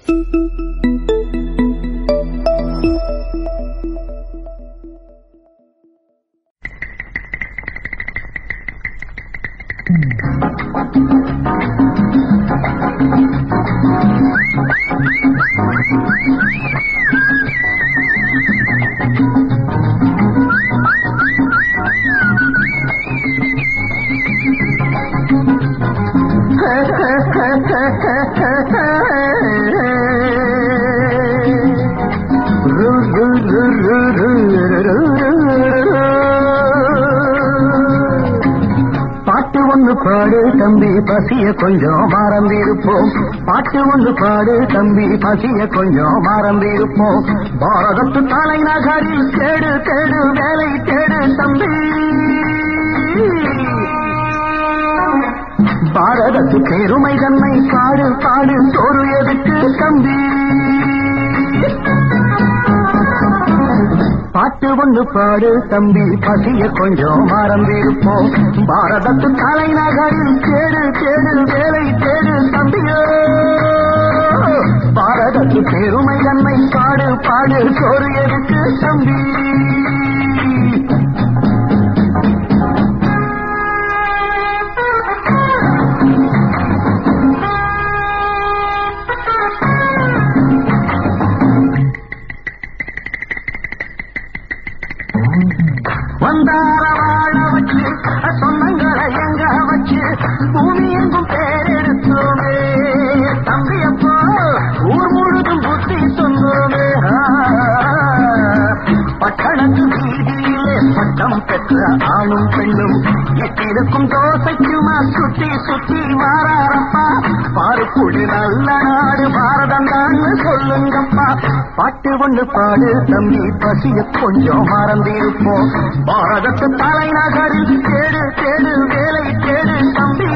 பாட்டு ஒண்ணு பாடு தம்பி பசிய கொஞ்சம் மறந்திருப்போம் பாட்டு ஒண்ணு பாடு தம்பி பசிய கொஞ்சம் மறந்திருப்போம் பாரதத்து தலைநகரில் தேடு தேடு வேலை தேடு தம்பி பாரதத்து பெருமை தன்னை பாடு பாடு சோறு எதுக்கு தம்பி பாட்டு ஒண்ணு பாடு தம்பி பசிய கொஞ்சம் மறந்திருப்போம் பாரதத்து தலைநகரில் தேடு தேடு வேலை தேடு தம்பியோ பாரதத்து பெருமை தன்னை பாடு பாடு சோறு எதுக்கு தம்பி வந்தார வாழ வச்சு சொந்தங்களை எங்க வச்சு பூமி எங்கும் பேரெடுத்தோமே தம்பி அப்போ ஊர் முழுதும் புத்தி சொன்னோமே பட்டணத்து வீதியிலே பட்டம் பெற்ற ஆணும் பெண்ணும் எட்டிருக்கும் தோசைக்குமா சுத்தி சுத்தி மாறாரப்பா பாருக்குடி நல்ல நாடு பாரதம் தான் சொல்லுங்கப்பா பாட்டு ஒண்ணு பாடு தம்பி பசிய கொஞ்சம் மறந்திருப்போம் பாரதத்து தலைநகரில் தேடு தேடு வேலை தேடு தம்பி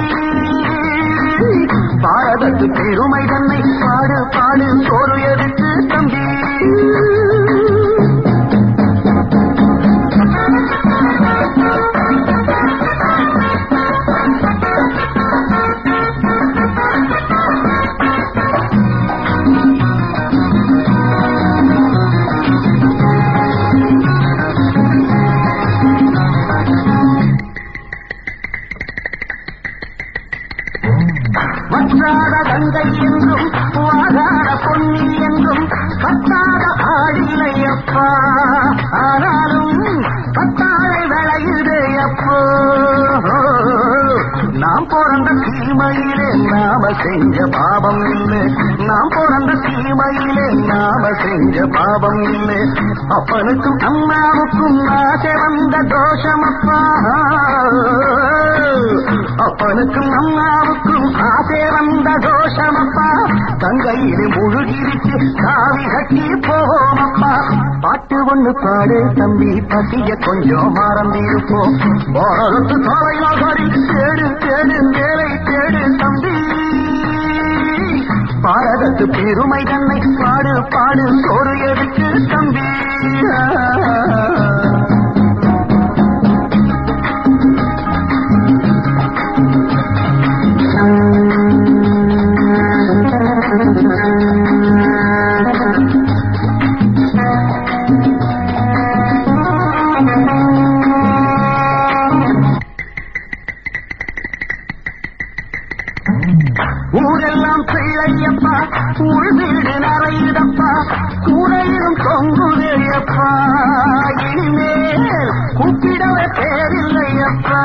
பாரதத்து பெருமை தன்னை பாடு பாடு சோறு எதுக்கு தம்பி வற்றாத கங்கை என்றும் வாதாட பொன்னி என்றும் கத்தாத ஆளில்லை அப்பா ஆனாலும் கத்தாழை விளையுதே அப்போ நாம் பிறந்த சீமையிலே நாம செஞ்ச பாபம் இல்லை நாம் பிறந்த சீமையிலே நாம செஞ்ச பாபம் இல்லை அப்பனுக்கும் அம்மாவுக்கும் ஆசை வந்த தோஷமப்பா அப்பனுக்கும் அம்மாவுக்கும் ஆசை வந்த தோஷமப்பா தங்கையிலே முழுகிருச்சு காவி கட்டி போவோமப்பா பாட்டு ஒண்ணு பாடு தம்பி பசிய கொஞ்சம் மறந்திருப்போம் பாரதத்து தலைநகரில் தேடு தேடு வேலை தேடு தம்பி பாரதத்து பெருமை தன்னை பாடு பாடு சோறு எடுத்து தம்பி ஊரெல்லாம் பிள்ளையப்பா உள் வீடு நிறையுதப்பா கூரையிலும் தொங்குதையப்பா இனிமேல் கூப்பிடவே பேரில்லையப்பா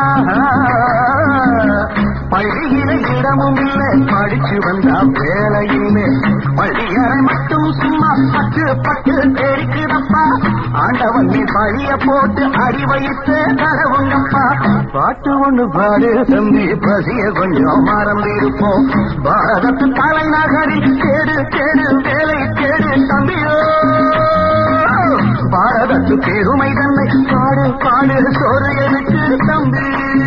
பள்ளியில இடமும் இல்லை படிச்சு வந்தா வேலை இல்லை பள்ளியறை மட்டும் சும்மா பட்டு பட்டு தெரிக்குதப்பா ஆண்டவன் நீ பழிய போட்டு அடி வைத்து கடவுங்கப்பா பாட்டு ஒண்ணு பாடு தம்பி பசிய கொஞ்சம் மறந்திருப்போம் பாரதத்து தலைநகரில் தேடு தேடு வேலை தேடு தம்பியோ பாரதத்து பெருமை தன்னை பாடு பாடு சோறு எனக்கு தம்பி